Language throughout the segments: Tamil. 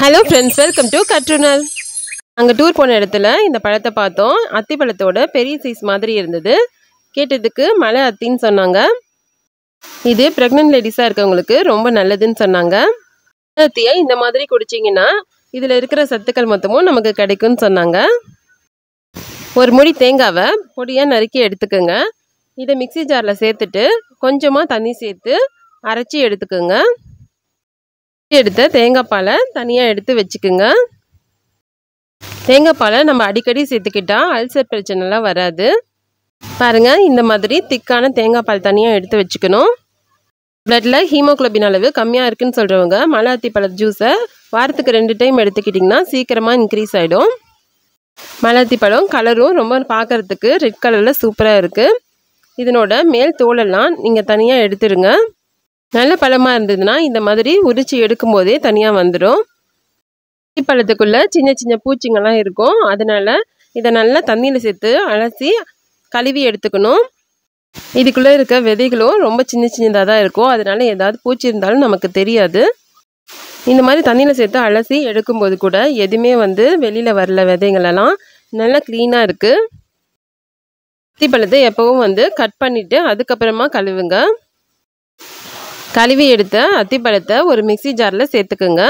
ஹலோ ஃப்ரெண்ட்ஸ் வெல்கம் டு கற்றுனல் அங்கே டூர் போன இடத்துல இந்த பழத்தை பார்த்தோம் அத்தி பழத்தோட பெரிய சைஸ் மாதிரி இருந்தது கேட்டதுக்கு மலை அத்தின்னு சொன்னாங்க இது ப்ரெக்னென்ட் லேடிஸாக இருக்கவங்களுக்கு ரொம்ப நல்லதுன்னு சொன்னாங்க மலை அத்தியை இந்த மாதிரி குடிச்சிங்கன்னா இதில் இருக்கிற சத்துக்கள் மொத்தமும் நமக்கு கிடைக்கும்னு சொன்னாங்க ஒரு முடி தேங்காவை பொடியாக நறுக்கி எடுத்துக்கோங்க இதை மிக்ஸி ஜாரில் சேர்த்துட்டு கொஞ்சமாக தண்ணி சேர்த்து அரைச்சி எடுத்துக்கோங்க எடுத்த தேங்காய் பாலை தனியாக எடுத்து வச்சுக்குங்க தேங்காய் பாலை நம்ம அடிக்கடி சேர்த்துக்கிட்டா அல்சர் பிரச்சனைலாம் வராது பாருங்கள் இந்த மாதிரி திக்கான தேங்காய் பால் தனியாக எடுத்து வச்சுக்கணும் பிளட்டில் ஹீமோக்ளோபின் அளவு கம்மியாக இருக்குன்னு சொல்கிறவங்க மலாத்தி பழ ஜூஸை வாரத்துக்கு ரெண்டு டைம் எடுத்துக்கிட்டிங்கன்னா சீக்கிரமாக இன்க்ரீஸ் ஆகிடும் மலாத்தி பழம் கலரும் ரொம்ப பார்க்குறதுக்கு ரெட் கலரில் சூப்பராக இருக்குது இதனோட மேல் தோலெல்லாம் நீங்கள் தனியாக எடுத்துருங்க நல்ல பழமாக இருந்ததுன்னா இந்த மாதிரி உரிச்சு எடுக்கும் போதே தனியாக வந்துடும் பழத்துக்குள்ளே சின்ன சின்ன பூச்சிங்கெல்லாம் இருக்கும் அதனால் இதை நல்லா தண்ணியில் சேர்த்து அலசி கழுவி எடுத்துக்கணும் இதுக்குள்ளே இருக்க விதைகளும் ரொம்ப சின்ன சின்னதாக தான் இருக்கும் அதனால் ஏதாவது பூச்சி இருந்தாலும் நமக்கு தெரியாது இந்த மாதிரி தண்ணியில் சேர்த்து அலசி எடுக்கும்போது கூட எதுவுமே வந்து வெளியில் வரல விதைங்களெல்லாம் நல்லா க்ளீனாக இருக்குது அத்திப்பழத்தை எப்போவும் வந்து கட் பண்ணிவிட்டு அதுக்கப்புறமா கழுவுங்க கழுவி எடுத்த அத்திப்பழத்தை ஒரு மிக்சி ஜாரில் சேர்த்துக்குங்க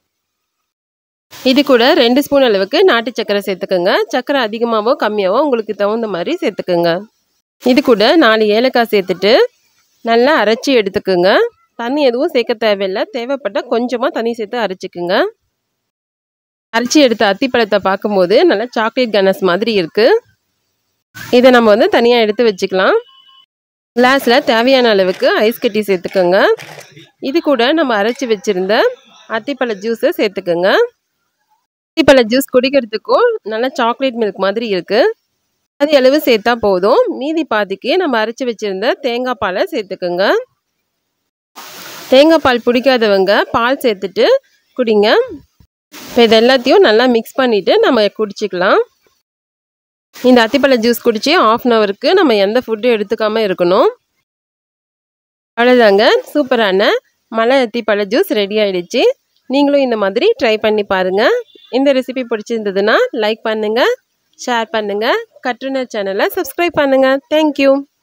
இது கூட ரெண்டு ஸ்பூன் அளவுக்கு நாட்டு சக்கரை சேர்த்துக்கோங்க சக்கரை அதிகமாகவோ கம்மியாவோ உங்களுக்கு தகுந்த மாதிரி சேர்த்துக்குங்க இது கூட நாலு ஏலக்காய் சேர்த்துட்டு நல்லா அரைச்சி எடுத்துக்குங்க தண்ணி எதுவும் சேர்க்க தேவையில்லை தேவைப்பட்டால் கொஞ்சமாக தண்ணி சேர்த்து அரைச்சிக்குங்க அரைச்சி எடுத்த அத்திப்பழத்தை பார்க்கும்போது நல்லா சாக்லேட் கனஸ் மாதிரி இருக்குது இதை நம்ம வந்து தனியாக எடுத்து வச்சுக்கலாம் கிளாஸில் தேவையான அளவுக்கு ஐஸ் கட்டி சேர்த்துக்கோங்க இது கூட நம்ம அரைச்சி வச்சுருந்த அத்திப்பழ ஜூஸை சேர்த்துக்கோங்க அத்திப்பழ ஜூஸ் குடிக்கிறதுக்கும் நல்லா சாக்லேட் மில்க் மாதிரி இருக்குது அது அளவு சேர்த்தா போதும் மீதி பாதிக்கு நம்ம அரைச்சி வச்சுருந்த தேங்காய் பாலை சேர்த்துக்கோங்க தேங்காய் பால் பிடிக்காதவங்க பால் சேர்த்துட்டு குடிங்க இப்போ இது எல்லாத்தையும் நல்லா மிக்ஸ் பண்ணிவிட்டு நம்ம குடிச்சிக்கலாம் இந்த அத்திப்பழ ஜூஸ் குடித்து ஆஃப் அன் ஹவருக்கு நம்ம எந்த ஃபுட்டும் எடுத்துக்காமல் இருக்கணும் அவ்வளோதாங்க சூப்பரான மலை அத்திப்பழ ஜூஸ் ரெடி ஆகிடுச்சு நீங்களும் இந்த மாதிரி ட்ரை பண்ணி பாருங்கள் இந்த ரெசிபி பிடிச்சிருந்ததுன்னா லைக் பண்ணுங்கள் ஷேர் பண்ணுங்கள் கட்டுனர் சேனலை சப்ஸ்கிரைப் பண்ணுங்கள் தேங்க்யூ